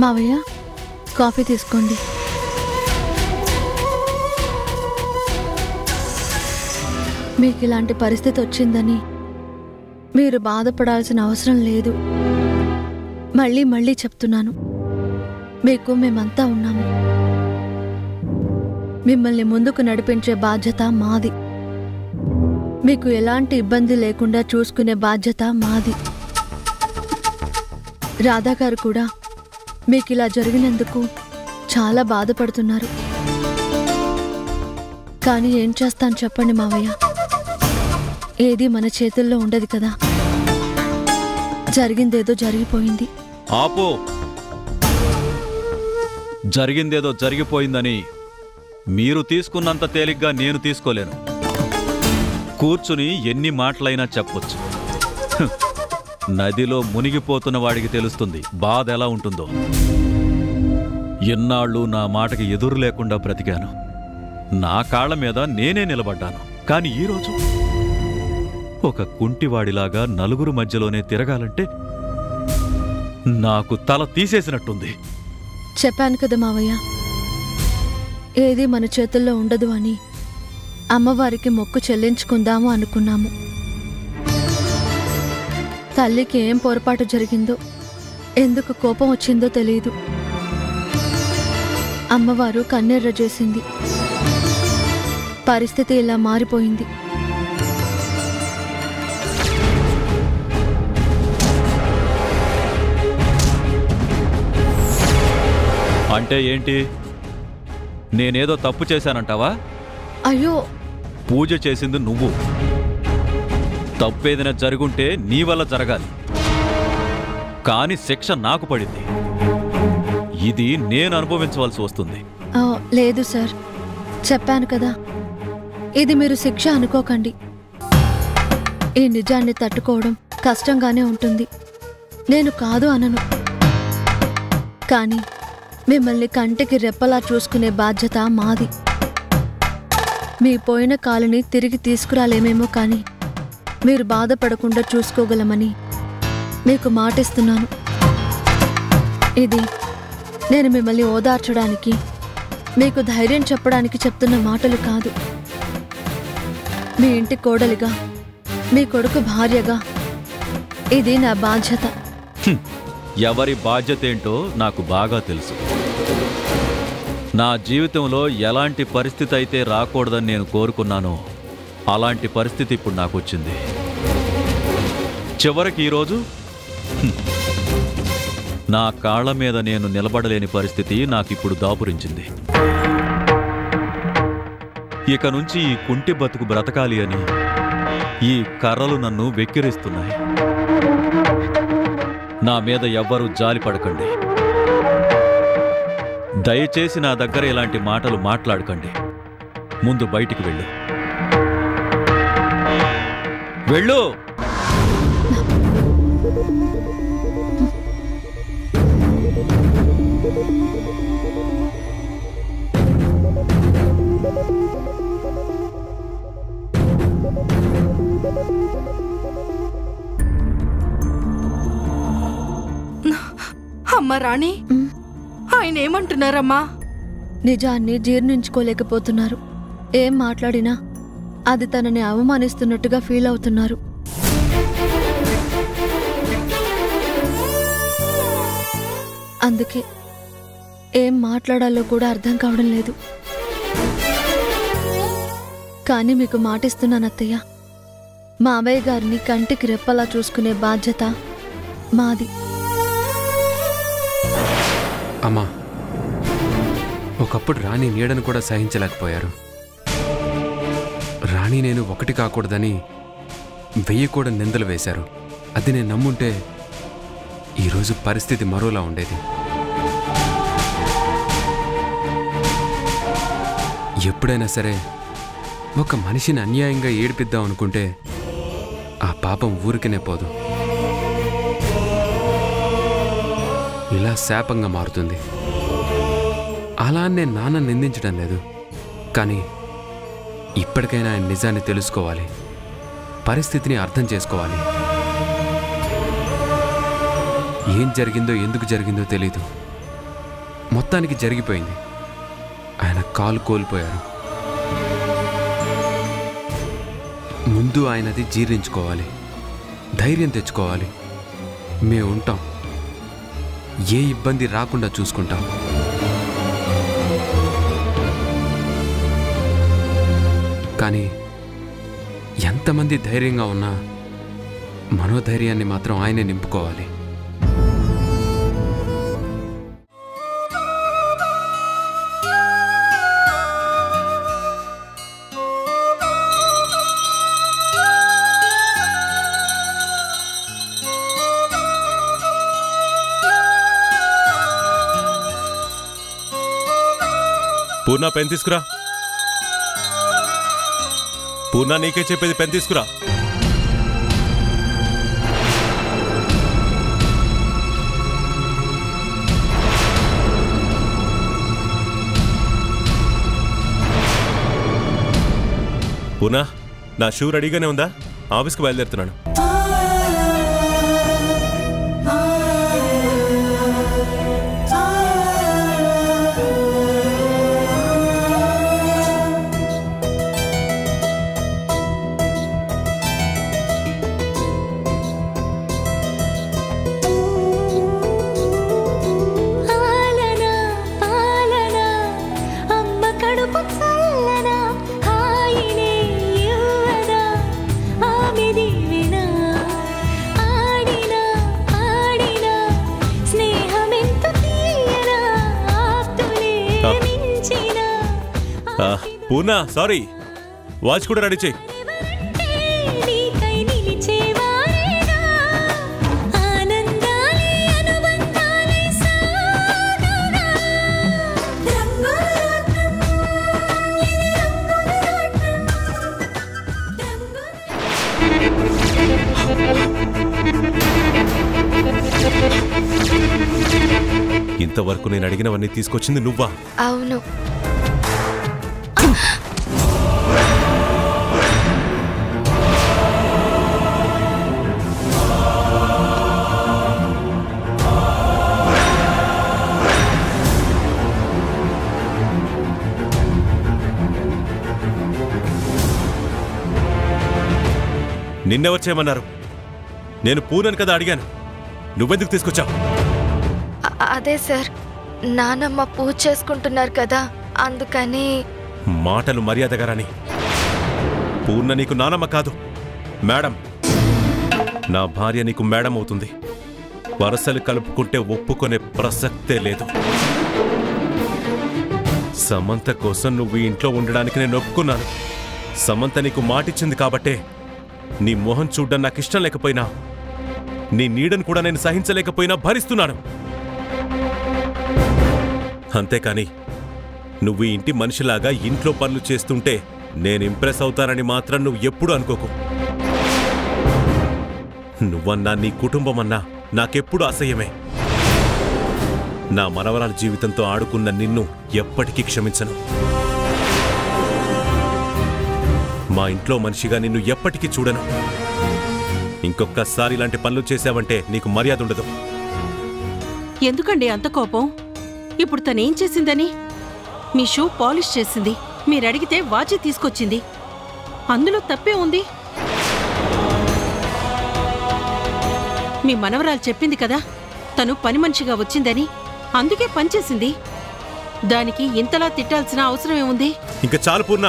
మావయ్య కాఫీ తీసుకోండి మీకు ఇలాంటి పరిస్థితి వచ్చిందని మీరు బాధపడాల్సిన అవసరం లేదు మళ్ళీ మళ్ళీ చెప్తున్నాను మీకు మేమంతా ఉన్నాము మిమ్మల్ని ముందుకు నడిపించే బాధ్యత మాది మీకు ఎలాంటి ఇబ్బంది లేకుండా చూసుకునే బాధ్యత మాది రాధా గారు కూడా మీకు ఇలా జరిగినందుకు చాలా బాధపడుతున్నారు కానీ ఏం చేస్తాను చెప్పండి మావయ్య ఏది మన చేతుల్లో ఉండదు కదా జరిగిందేదో జరిగిపోయింది ఆపో జరిగిందేదో జరిగిపోయిందని మీరు తీసుకున్నంత తేలిగ్గా నేను తీసుకోలేను కూర్చుని ఎన్ని మాటలైనా చెప్పొచ్చు హ్, నదిలో మునిగిపోతున్న వాడికి తెలుస్తుంది బాధ ఎలా ఉంటుందో ఎన్నాళ్ళు నా మాటకి ఎదురు లేకుండా బ్రతికాను నా కాళ్ళ మీద నేనే నిలబడ్డాను కానీ ఈరోజు ఒక కుంటివాడిలాగా నలుగురు మధ్యలోనే తిరగాలంటే నాకు తల తీసేసినట్టుంది చెప్పాను కదా మావయ్య ఏది మన చేతుల్లో ఉండదు అని అమ్మవారికి మొక్కు చెల్లించుకుందాము అనుకున్నాము తల్లికి ఏం పొరపాటు జరిగిందో ఎందుకు కోపం వచ్చిందో తెలియదు అమ్మవారు కన్నెర్ర చేసింది పరిస్థితి ఇలా మారిపోయింది అంటే ఏంటి నేనేదో తప్పు చేశానంటావా అయ్యో పూజ చేసింది నువ్వు తప్పేదైనా జరుగుంటే నీ వల్ల జరగాలి కాని శిక్ష నాకు పడింది ఇది నేను అనుభవించవలసి వస్తుంది ఆ, లేదు సార్ చెప్పాను కదా ఇది మీరు శిక్ష అనుకోకండి ఈ నిజాన్ని తట్టుకోవడం కష్టంగానే ఉంటుంది నేను కాదు అనను కానీ మిమ్మల్ని కంటికి రెప్పలా చూసుకునే బాధ్యత మాది మీ పోయిన కాలుని తిరిగి తీసుకురాలేమేమో కానీ మీరు బాధపడకుండా చూసుకోగలమని మీకు మాటిస్తున్నాను ఇది నేను మిమ్మల్ని ఓదార్చడానికి మీకు ధైర్యం చెప్పడానికి చెప్తున్న మాటలు కాదు మీ ఇంటి కోడలిగా మీ కొడుకు భార్యగా ఇది నా బాధ్యత హ్మ్. ఎవరి బాధ్యత ఏంటో నాకు బాగా తెలుసు నా జీవితంలో ఎలాంటి పరిస్థితి అయితే రాకూడదని నేను కోరుకున్నానో అలాంటి పరిస్థితి ఇప్పుడు నాకు వచ్చింది చివరికి ఈరోజు హ్మ్, నా కాళ్ళ మీద నేను నిలబడలేని పరిస్థితి నాకిప్పుడు దాపురించింది ఇక నుంచి ఈ కుంటి బతుకు బ్రతకాలి అని ఈ కర్రలు నన్ను వెక్కిరిస్తున్నాయి నా మీద ఎవ్వరూ జాలి పడకండి దయచేసి నా దగ్గర ఇలాంటి మాటలు మాట్లాడకండి ముందు బయటికి వెళ్ళు వెళ్ళు అమ్మ రాణి ఉమ్, ఆయన ఏమంటున్నారమ్మా నిజాన్ని జీర్ణించుకోలేకపోతున్నారు ఏం మాట్లాడినా అది తనని అవమానిస్తున్నట్టుగా ఫీల్ అవుతున్నారు అందుకే ఏం మాట్లాడాలో కూడా అర్థం కావడం లేదు కానీ మీకు మాటిస్తున్నాను అత్తయ్య మావయ్య గారిని కంటికి రెప్పలా చూసుకునే బాధ్యత మాది అమ్మా ఒకప్పుడు రాణి నీడను కూడా సహించలేకపోయారు రాణి నేను ఒకటి కాకూడదని వెయ్యి కూడా నిందలు వేశారు అది నేను నమ్ముంటే ఈరోజు పరిస్థితి మరోలా ఉండేది ఎప్పుడైనా సరే ఒక మనిషిని అన్యాయంగా ఏడిపిద్దాం అనుకుంటే ఆ పాపం ఊరికనే పోదు ఇలా శాపంగా మారుతుంది అలా అని నేను నాన్న నిందించడం లేదు కానీ ఇప్పటికైనా ఆయన నిజాన్ని తెలుసుకోవాలి పరిస్థితిని అర్థం చేసుకోవాలి ఏం జరిగిందో ఎందుకు జరిగిందో తెలీదు మొత్తానికి జరిగిపోయింది ఆయన కాలు కోల్పోయారు ముందు ఆయనది జీర్ణించుకోవాలి ధైర్యం తెచ్చుకోవాలి మేము ఉంటాం ఏ ఇబ్బంది రాకుండా చూసుకుంటాం కానీ ఎంతమంది ధైర్యంగా ఉన్నా మనోధైర్యాన్ని మాత్రం ఆయనే నింపుకోవాలి పూర్ణ పెన్ తీసుకురా పూర్ణ నీకే చెప్పేది పెన్ తీసుకురా పూర్ణ నా షూ రెడీగానే ఉందా ఆఫీస్కి బయలుదేరుతున్నాను పాలన పాలన అమ్మ కడుపు చల్లన హాయినే యువన ఆమె దీవెన ఆడిన ఆడిన స్నేహమెంత తీయన ఆప్తులే ఆ. మించిన ఆ, పూర్ణ సారీ వాచ్ కూడా రెడీ చేయి నీకై నిలిచేవారేగా ఆనందాలే అనుబంధాలే సాగగా రంగురాట్నం ఇది రంగురాట్నం రంగురాట్నం ఇంతవరకు నేను అడిగినవన్నీ తీసుకొచ్చింది నువ్వా అవును నిన్నెవరు చేయమన్నారు నేను పూనని కదా అడిగాను నువ్వెందుకు తీసుకొచ్చావు అ- అదే సార్ నానమ్మ పూజ చేసుకుంటున్నారు కదా అందుకని మాటలు మర్యాదగా రాని పూర్ణ నీకు నానమ్మ కాదు మేడం నా భార్య నీకు మేడం అవుతుంది వరసలు కలుపుకుంటే ఒప్పుకునే ప్రసక్తే లేదు సమంత కోసం నువ్వు ఈ ఇంట్లో ఉండడానికి నేను ఒప్పుకున్నాను సమంత నీకు మాటిచ్చింది కాబట్టే నీ మొహం చూడ్డం నాకు ఇష్టం లేకపోయినా నీ నీడను కూడా నేను సహించలేకపోయినా భరిస్తున్నాను అంతేకాని నువ్వు ఈ ఇంటి మనిషిలాగా ఇంట్లో పనులు చేస్తుంటే నేను ఇంప్రెస్ అవుతానని మాత్రం నువ్వు ఎప్పుడు అనుకోకు నువ్వన్నా నీ కుటుంబమన్నా నాకెప్పుడు అసహ్యమే నా మనవరాల జీవితంతో ఆడుకున్న నిన్ను ఎప్పటికీ క్షమించను మా ఇంట్లో మనిషిగా నిన్ను ఎప్పటికీ చూడను ఇంకొక్కసారి ఇలాంటి పనులు చేశావంటే నీకు మర్యాద ఉండదు ఎందుకండి అంత కోపం ఇప్పుడు తనేం చేసిందని మీ షూ పాలిష్ చేసింది మీరడిగితే వాచి తీసుకొచ్చింది అందులో తప్పే ఉంది మీ మనవరాలు చెప్పింది కదా తను పని మనిషిగా వచ్చిందని అందుకే పనిచేసింది దానికి ఇంతలా తిట్టాల్సిన అవసరం ఏముంది ఇంకా చాలు పూర్ణ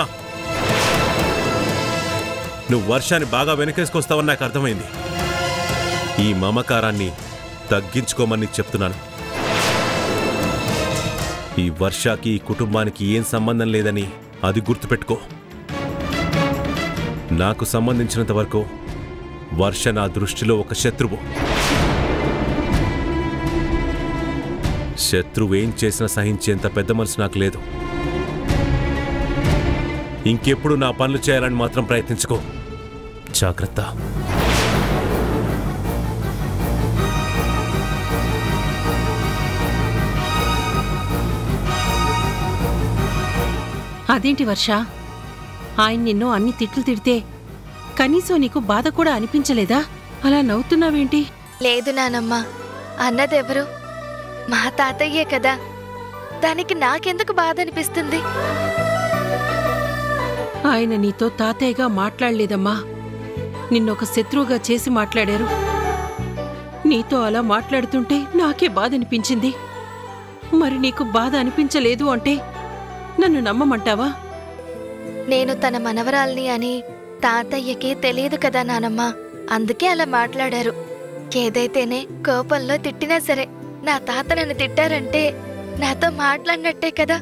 నువ్వు వర్షాన్ని బాగా వెనకేసుకొస్తావని నాకు అర్థమైంది ఈ మమకారాన్ని తగ్గించుకోమని చెప్తున్నాను ఈ వర్షాకి ఈ కుటుంబానికి ఏం సంబంధం లేదని అది గుర్తుపెట్టుకో నాకు సంబంధించినంత వరకు వర్ష నా దృష్టిలో ఒక శత్రువు శత్రువు ఏం చేసినా సహించేంత పెద్ద మనసు నాకు లేదు ఇంకెప్పుడు నా పనులు చేయాలని మాత్రం ప్రయత్నించుకో జాగ్రత్త అదేంటి వర్ష ఆయన నిన్ను అన్ని తిట్లు తిడితే కనీసం నీకు బాధ కూడా అనిపించలేదా అలా నవ్వుతున్నావేంటి లేదు నానమ్మ అన్నదెవరు మా తాతయ్యే కదా దానికి నాకెందుకు బాధ అనిపిస్తుంది ఆయన నీతో తాతయ్యగా మాట్లాడలేదమ్మా నిన్నొక శత్రువుగా చేసి మాట్లాడారు నీతో అలా మాట్లాడుతుంటే నాకే బాధ అనిపించింది మరి నీకు బాధ అనిపించలేదు అంటే నన్ను నమ్మమంటావా నేను తన మనవరాల్ని అని తాతయ్యకి తెలియదు కదా నానమ్మ అందుకే అలా మాట్లాడారు ఏదైతేనే కోపంలో తిట్టినా సరే నా తాత నన్ను తిట్టారంటే నాతో మాట్లాడినట్టే కదా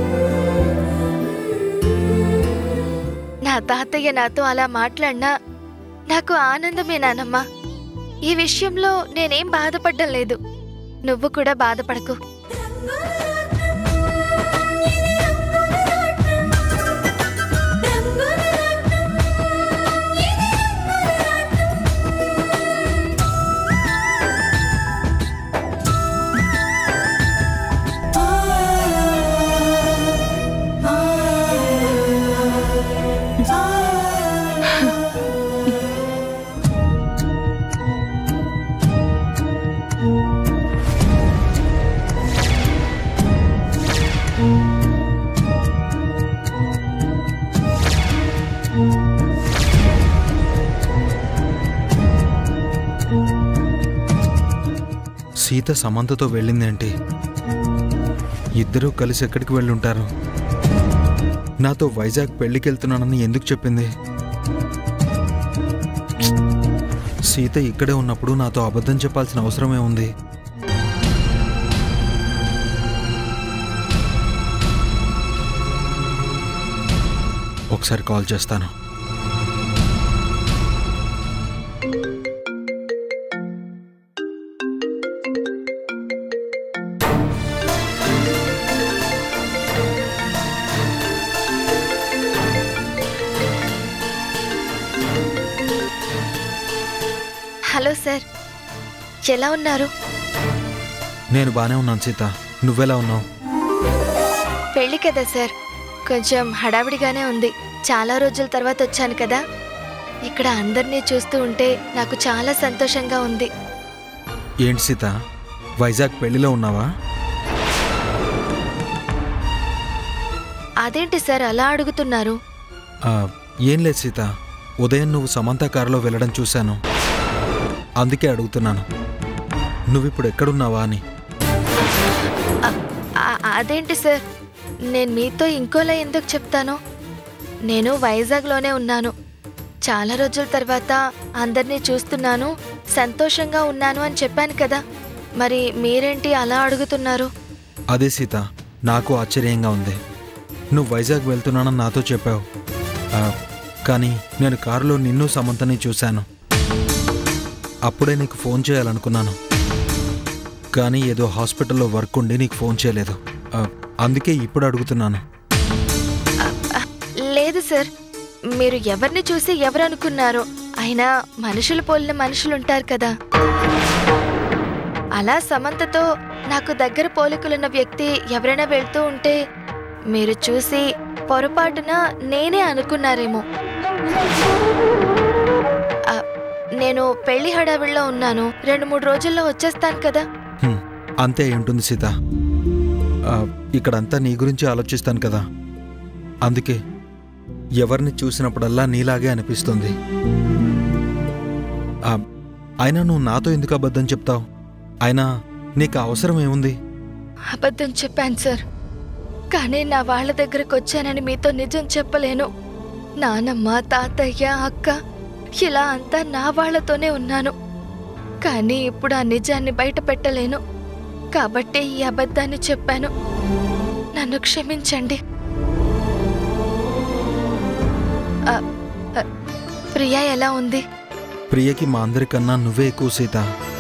నా తాతయ్య నాతో అలా మాట్లాడినా నాకు ఆనందమే నానమ్మ ఈ విషయంలో నేనేం బాధపడ్డం లేదు నువ్వు కూడా బాధపడకు సీత సమంతతో వెళ్ళిందేంటి ఇద్దరూ కలిసి ఎక్కడికి వెళ్ళుంటారు నాతో వైజాగ్ పెళ్లికి వెళ్తున్నానని ఎందుకు చెప్పింది సీత ఇక్కడే ఉన్నప్పుడు నాతో అబద్ధం చెప్పాల్సిన అవసరమే ఉంది ఒకసారి కాల్ చేస్తాను హలో సార్ ఎలా ఉన్నారు నేను బానే ఉన్నాను సీత నువ్వెలా ఉన్నావు పెళ్లి కదా సార్ కొంచెం హడావిడిగానే ఉంది చాలా రోజుల తర్వాత వచ్చాను కదా ఇక్కడ అందరినీ చూస్తూ ఉంటే నాకు చాలా సంతోషంగా ఉంది ఏంటి సీత వైజాగ్ పెళ్లిలో ఉన్నావా అదేంటి సార్ అలా అడుగుతున్నారు ఆ, ఏం లేదు సీత ఉదయం నువ్వు సమంత కారులో వెళ్ళడం చూశాను అందుకే అడుగుతున్నాను నువ్విప్పుడు ఎక్కడున్నావా అని అ- అ- అదేంటి సార్ నేను మీతో ఇంకోలా ఎందుకు చెప్తాను నేను వైజాగ్లోనే ఉన్నాను చాలా రోజుల తర్వాత అందరినీ చూస్తున్నాను సంతోషంగా ఉన్నాను అని చెప్పాను కదా మరి మీరేంటి అలా అడుగుతున్నారు అదే సీత నాకు ఆశ్చర్యంగా ఉంది నువ్వు వైజాగ్ వెళ్తున్నానని నాతో చెప్పావు ఆ, కానీ నేను కారులో నిన్ను సమంతని చూశాను అప్పుడే నీకు ఫోన్ చేయాలనుకున్నాను కానీ ఏదో హాస్పిటల్లో వర్క్ ఉండి నీకు ఫోన్ చేయలేదు ఆ, అందుకే ఇప్పుడు అడుగుతున్నాను లేదు సార్ మీరు ఎవరిని చూసి ఎవరు అనుకున్నారో అయినా మనుషులు పోలిన మనుషులుంటారు కదా అలా సమంతతో నాకు దగ్గర పోలికలున్న వ్యక్తి ఎవరైనా వెళ్తూ ఉంటే మీరు చూసి పొరపాటున నేనే అనుకున్నారేమో ఆ, నేను పెళ్లి హడావిడిలో ఉన్నాను రెండు మూడు రోజుల్లో వచ్చేస్తాను కదా హ్మ్, అంతే అయి ఉంటుంది సీత ఆ, ఇక్కడంతా నీ గురించి ఆలోచిస్తాను కదా అందుకే ఎవరిని చూసినప్పుడల్లా నీలాగే అనిపిస్తుంది ఆ, అయినా నువ్వు నాతో ఎందుకు అబద్ధం చెప్తావు అయినా నీకు ఆ అవసరం ఏముంది అబద్ధం చెప్పాను సార్ కానీ నా వాళ్ళ దగ్గరకు వచ్చానని మీతో నిజం చెప్పలేను నానమ్మ తాతయ్య అక్క ఇలా అంతా నా వాళ్ళతోనే ఉన్నాను కానీ ఇప్పుడు ఆ నిజాన్ని బయట పెట్టలేను కాబట్టి ఈ అబద్ధాన్ని చెప్పాను నన్ను క్షమించండి ఆ, ఆ, ప్రియా ఎలా ఉంది ప్రియకి మా అందరికన్నా నువ్వే ఎక్కువ సీత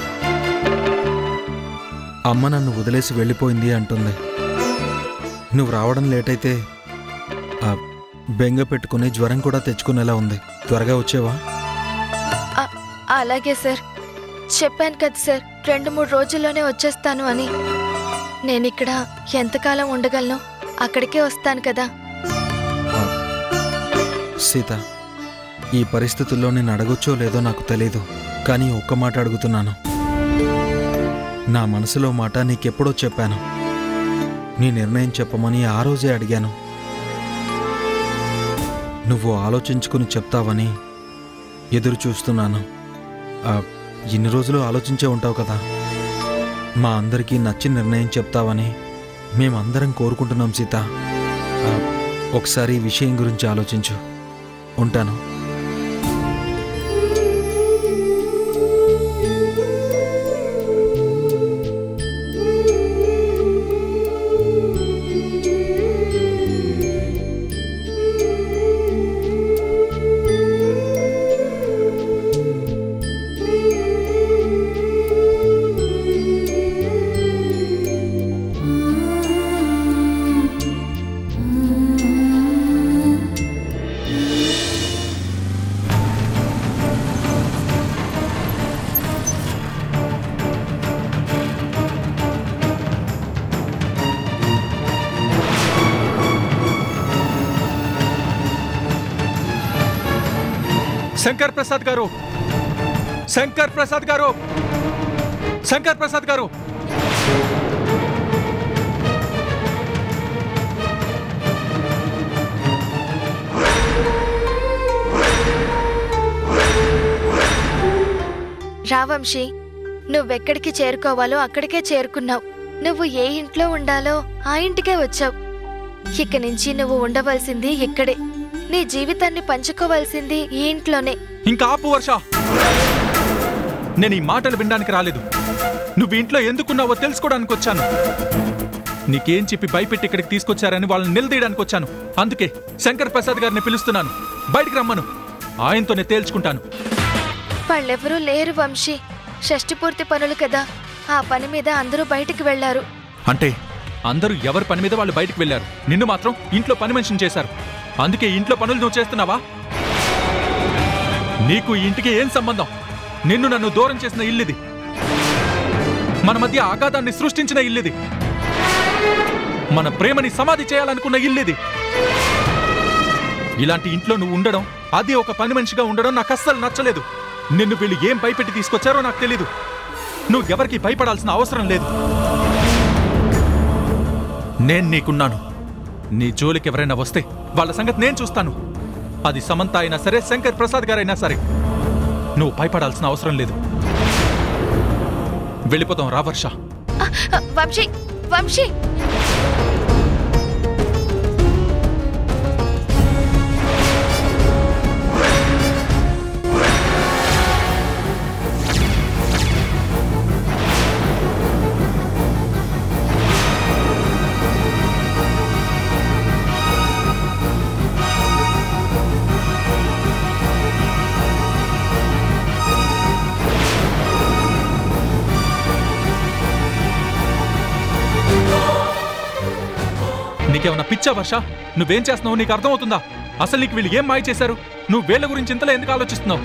అమ్మ నన్ను వదిలేసి వెళ్ళిపోయింది అంటుంది నువ్వు రావడం లేట్ అయితే ఆ, బెంగ పెట్టుకుని జ్వరం కూడా తెచ్చుకునేలా ఉంది త్వరగా వచ్చేవా ఆ, అలాగే సార్ చెప్పాను కదా సార్ రెండు మూడు రోజుల్లోనే వచ్చేస్తాను అని నేనిక్కడ ఎంతకాలం ఉండగలను అక్కడికే వస్తాను కదా ఆ, సీత ఈ పరిస్థితుల్లో నేను అడగొచ్చో లేదో నాకు తెలీదు కానీ ఒక్క మాట అడుగుతున్నాను నా మనసులో మాట నీకెప్పుడో చెప్పాను నీ నిర్ణయం చెప్పమని ఆ రోజే అడిగాను నువ్వు ఆలోచించుకుని చెప్తావని ఎదురు చూస్తున్నాను ఆ, ఇన్ని రోజులు ఆలోచించే ఉంటావు కదా మా అందరికీ నచ్చిన నిర్ణయం చెప్తావని మేమందరం కోరుకుంటున్నాం సీత ఆ, ఒకసారి ఈ విషయం గురించి ఆలోచించు ఉంటాను శంకర్ ప్రసాద్ గారు శంకర్ ప్రసాద్ గారు శంకర్ ప్రసాద్ గారు రావంశీ నువ్వెక్కడికి చేరుకోవాలో అక్కడికే చేరుకున్నావు నువ్వు ఏ ఇంట్లో ఉండాలో ఆ ఇంటికే వచ్చావు ఇక నుంచి నువ్వు ఉండవలసింది ఇక్కడే నీ జీవితాన్ని పంచుకోవాల్సింది ఈ ఇంట్లోనే ఇంకా ఆపు వర్ష నేను ఈ మాటలు వినడానికి రాలేదు నువ్వు ఇంట్లో ఎందుకున్నావో తెలుసుకోవడానికి వచ్చాను నీకేం చెప్పి భయపెట్టి ఇక్కడికి తీసుకొచ్చారని వాళ్ళని నిలదీయడానికి వచ్చాను అందుకే శంకర్ ప్రసాద్ గారిని పిలుస్తున్నాను బయటికి రమ్మను ఆయనతోనే తేల్చుకుంటాను వాళ్ళెవరూ లేరు వంశీ షష్టి పూర్తి పనులు కదా ఆ పని మీద అందరూ బయటికి వెళ్లారు అంటే అందరూ ఎవరి పని మీద వాళ్ళు బయటికి వెళ్ళారు నిన్ను మాత్రం ఇంట్లో పని మనిషిని చేశారు అందుకే ఇంట్లో పనులు నువ్వు చేస్తున్నావా నీకు ఈ ఇంటికి ఏం సంబంధం నిన్ను నన్ను దూరం చేసిన ఇల్లుది మన మధ్య ఆఘాతాన్ని సృష్టించిన ఇల్లుది మన ప్రేమని సమాధి చేయాలనుకున్న ఇల్లుది ఇలాంటి ఇంట్లో నువ్వు ఉండడం అది ఒక పని మనిషిగా ఉండడం నాకు అస్సలు నచ్చలేదు నిన్ను వీళ్ళు ఏం భయపెట్టి తీసుకొచ్చారో నాకు తెలీదు నువ్వు ఎవరికి భయపడాల్సిన అవసరం లేదు నేను నీకున్నాను నీ జోలికి ఎవరైనా వస్తే వాళ్ళ సంగతి నేను చూస్తాను అది సమంత అయినా సరే శంకర్ ప్రసాద్ గారైనా సరే నువ్వు భయపడాల్సిన అవసరం లేదు వెళ్ళిపోతాం రా వర్ష ఆ, ఆ, వంశీ వంశీ నీకేమన్నా పిచ్చా వర్ష నువ్వేం చేస్తున్నావు నీకు అర్థమవుతుందా అసలు నీకు వీళ్ళు ఏం మాయ చేశారు నువ్వు వీళ్ళ గురించి ఇంతలో ఎందుకు ఆలోచిస్తున్నావు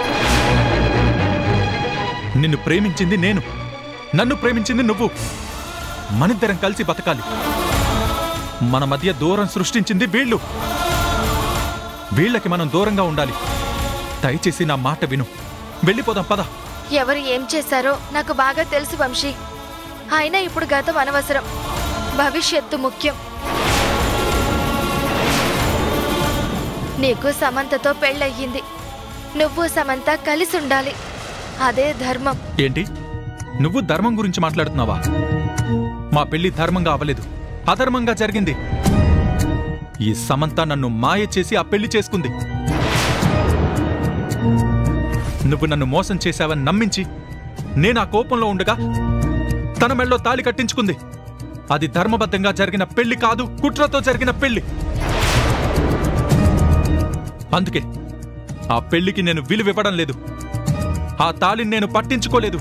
నిన్ను ప్రేమించింది నేను నన్ను ప్రేమించింది నువ్వు మనిద్దరం కలిసి బతకాలి మన మధ్య దూరం సృష్టించింది వీళ్ళు వీళ్ళకి మనం దూరంగా ఉండాలి దయచేసి నా మాట విను వెళ్ళిపోదాం పద ఎవరు ఏం చేశారో నాకు బాగా తెలుసు వంశీ అయినా ఇప్పుడు గతం అనవసరం భవిష్యత్తు ముఖ్యం నీకు సమంతతో పెళ్ళయ్యింది నువ్వు సమంత కలిసి ఉండాలి అదే ధర్మం ఏంటి నువ్వు ధర్మం గురించి మాట్లాడుతున్నావా మా పెళ్లి ధర్మంగా అవ్వలేదు అధర్మంగా జరిగింది ఈ సమంత నన్ను మాయ చేసి ఆ పెళ్లి చేసుకుంది నువ్వు నన్ను మోసం చేశావని నమ్మించి నేను ఆ కోపంలో ఉండగా తన మెళ్ళో తాళి కట్టించుకుంది అది ధర్మబద్ధంగా జరిగిన పెళ్లి కాదు కుట్రతో జరిగిన పెళ్లి అందుకే ఆ పెళ్లికి నేను విలువివ్వడం లేదు ఆ తాళిని నేను పట్టించుకోలేదు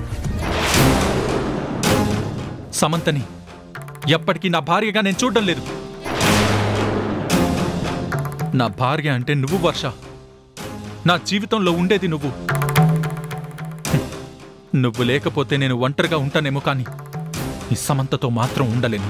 సమంతని ఎప్పటికీ నా భార్యగా నేను చూడడం లేదు నా భార్య అంటే నువ్వు వర్ష నా జీవితంలో ఉండేది నువ్వు హ్మ్. నువ్వు లేకపోతే నేను ఒంటరిగా ఉంటానేమో కానీ ఈ సమంతతో మాత్రం ఉండలేను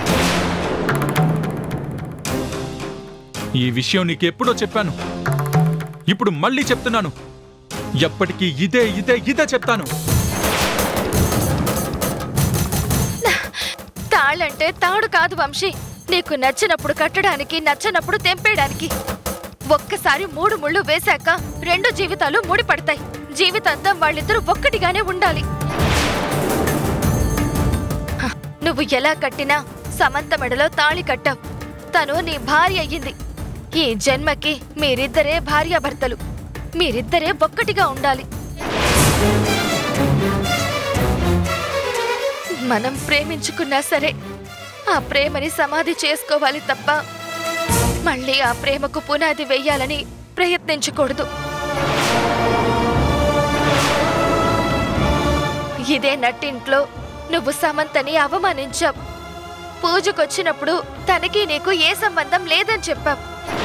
ఈ విషయం నీకెప్పుడో చెప్పాను ఇప్పుడు మళ్ళీ చెప్తున్నాను ఎప్పటికీ ఇదే ఇదే ఇదే చెప్తాను తాళి తాళ్ళంటే తాడు కాదు వంశీ నీకు నచ్చినప్పుడు కట్టడానికి నచ్చనప్పుడు తెంపేయడానికి ఒక్కసారి మూడు ముళ్ళు వేశాక రెండు జీవితాలు ముడిపడతాయి జీవితాంతం వాళ్ళిద్దరూ ఒక్కటిగానే ఉండాలి హ, నువ్వు ఎలా కట్టినా సమంత మెడలో తాళి కట్టావు తను నీ భార్య అయ్యింది ఈ జన్మకి మీరిద్దరే భార్యాభర్తలు మీరిద్దరే ఒక్కటిగా ఉండాలి మనం ప్రేమించుకున్నా సరే ఆ ప్రేమని సమాధి చేసుకోవాలి తప్ప మళ్ళీ ఆ ప్రేమకు పునాది వెయ్యాలని ప్రయత్నించకూడదు ఇదే నట్టింట్లో నువ్వు సమంతని అవమానించావు పూజకొచ్చినప్పుడు తనకి నీకు ఏ సంబంధం లేదని చెప్పావు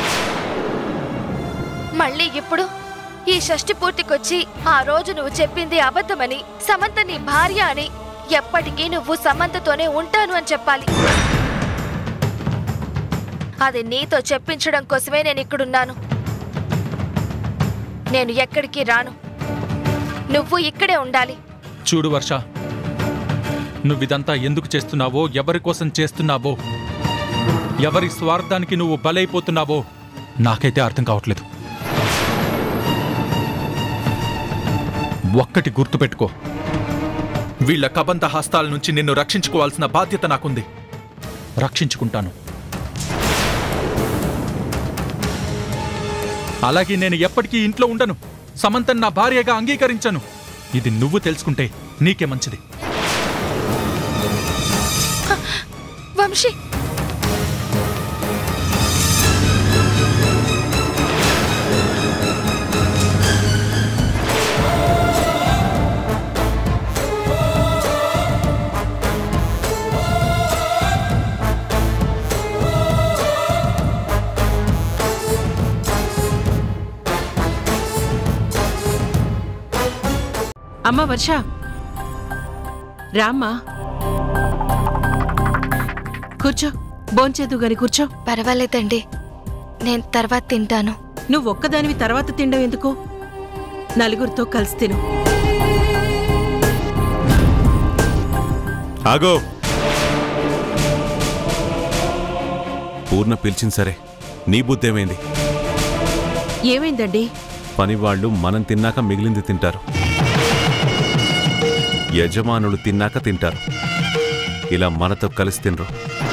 మళ్ళీ ఇప్పుడు ఈ షష్టి పూర్తికొచ్చి ఆ రోజు నువ్వు చెప్పింది అబద్ధమని సమంత నీ భార్య అని ఎప్పటికీ నువ్వు సమంతతోనే ఉంటాను అని చెప్పాలి అది నీతో చెప్పించడం కోసమే నేను ఇక్కడున్నాను నేను ఎక్కడికి రాను నువ్వు ఇక్కడే ఉండాలి చూడు వర్ష నువ్విదంతా ఎందుకు చేస్తున్నావో ఎవరి కోసం చేస్తున్నావో ఎవరి స్వార్థానికి నువ్వు బలైపోతున్నావో నాకైతే అర్థం కావట్లేదు ఒక్కటి గుర్తుపెట్టుకో వీళ్ళ కబంధ హస్తాల నుంచి నిన్ను రక్షించుకోవాల్సిన బాధ్యత నాకుంది రక్షించుకుంటాను అలాగే నేను ఎప్పటికీ ఇంట్లో ఉండను సమంతన్ నా భార్యగా అంగీకరించను ఇది నువ్వు తెలుసుకుంటే నీకే మంచిది వంశీ అమ్మ వర్ష రామ్మా కూర్చో భోంచేదు గాని కూర్చో పర్వాలేదండి నేను తర్వాత తింటాను నువ్వు ఒక్కదానివి తర్వాత తినడం ఎందుకు నలుగురితో కలిసి తిను ఆగో పూర్ణ పిలిచింది సరే నీ బుద్ధి ఏమైంది ఏమైందండి పని వాళ్ళు మనం తిన్నాక మిగిలింది తింటారు యజమానులు తిన్నాక తింటారు ఇలా మనతో కలిసి తినరు